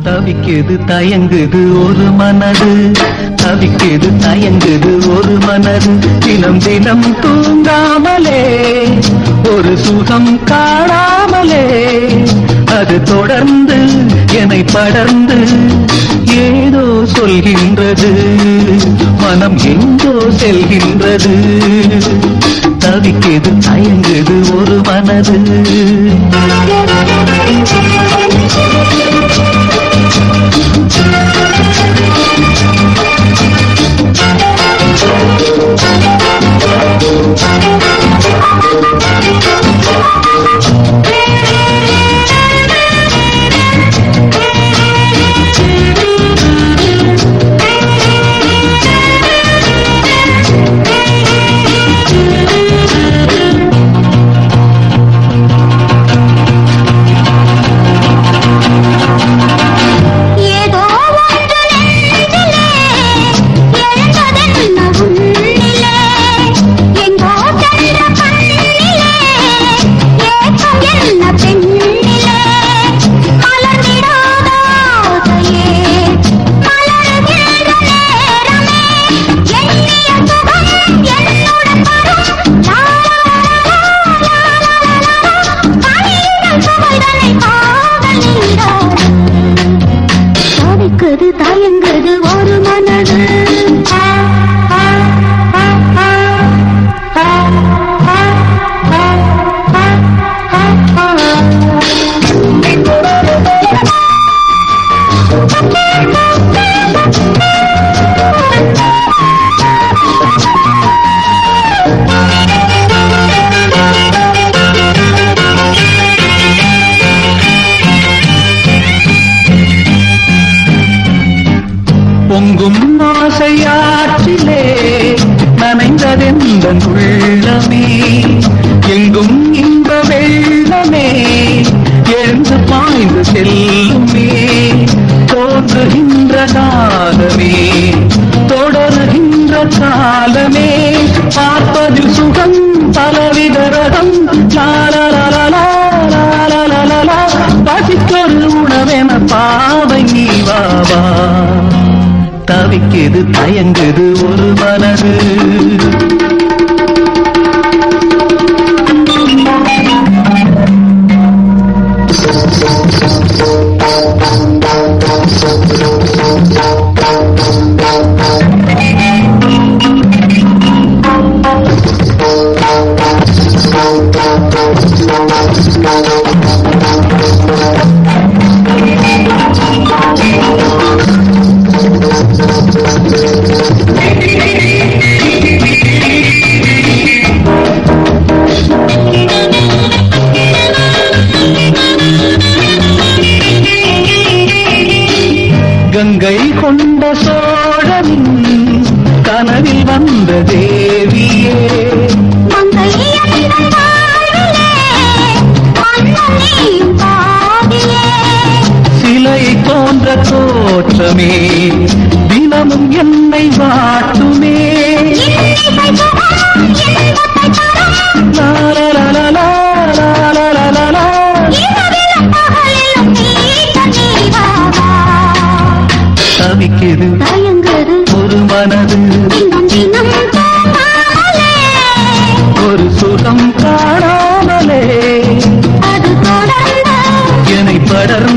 தவிக்குது தயங்குது ஒரு மனது தவிக்குது தயங்குது ஒரு மனது தினம் தினம் தூங்காமலே ஒரு சுகம் காணாமலே அது தொடர்ந்து என்னை படர்ந்து ஏதோ சொல்கின்றது மனம் எங்கோ செல்கின்றது தவிக்குது தயங்குது ஒரு மனது ஏதோ ஒன்று நெஞ்சிலே எழுந்ததென்ன உள்ளிலே எங்கோ சென்ற கண்ணிலே ஏக்கம் என்ன பெண்ணிலே மலர்ந்திடாத ஆசையே மலருகின்ற நேரமே எண்ணிய சுகம் என்னுடன் வரும் லா, லா, லா, லா, லா, பனியுடன் சுவைதனை காதல் நீராடும் தவிக்குது தயங்குது ஒரு மனது பொங்கும் ஆசையாற்றிலே நனைந்ததெந்த உள்ளமே எங்கும் இன்ப வெள்ளமே எழுந்து பாய்ந்து செல்லுமே தோன்றுகின்ற காலமே தொடருகின்ற காலமே பார்ப்பதில் சுகம் பலவித ரகம் லாலலலலா, லாலலலலா, பசிக்கொரு உணவென பாவை நீ வாவா தவிக்குது தயங்குது ஒரு மனது கங்கை கொண்ட சோழனின் கனவில் வந்த தேவியே மங்கை எங்கள் வாழ்விலே மன்னன் நீயும் பாதியே சிலை போன்ற தோற்றமே தினமும் என்னை வாட்டுமே இன்னிசை சுகம் இன்பத்தை தரும் லாலலலலா, லாலலலலா. இரவிலும் பகலிலும் நீட்ட நீவாவா தவிக்குது தயங்குது ஒரு மனது தினம் தினம் தூங்காமலே ஒரு சுகம் காணாமலே அது தொடர்ந்து என்னை படர்ந்து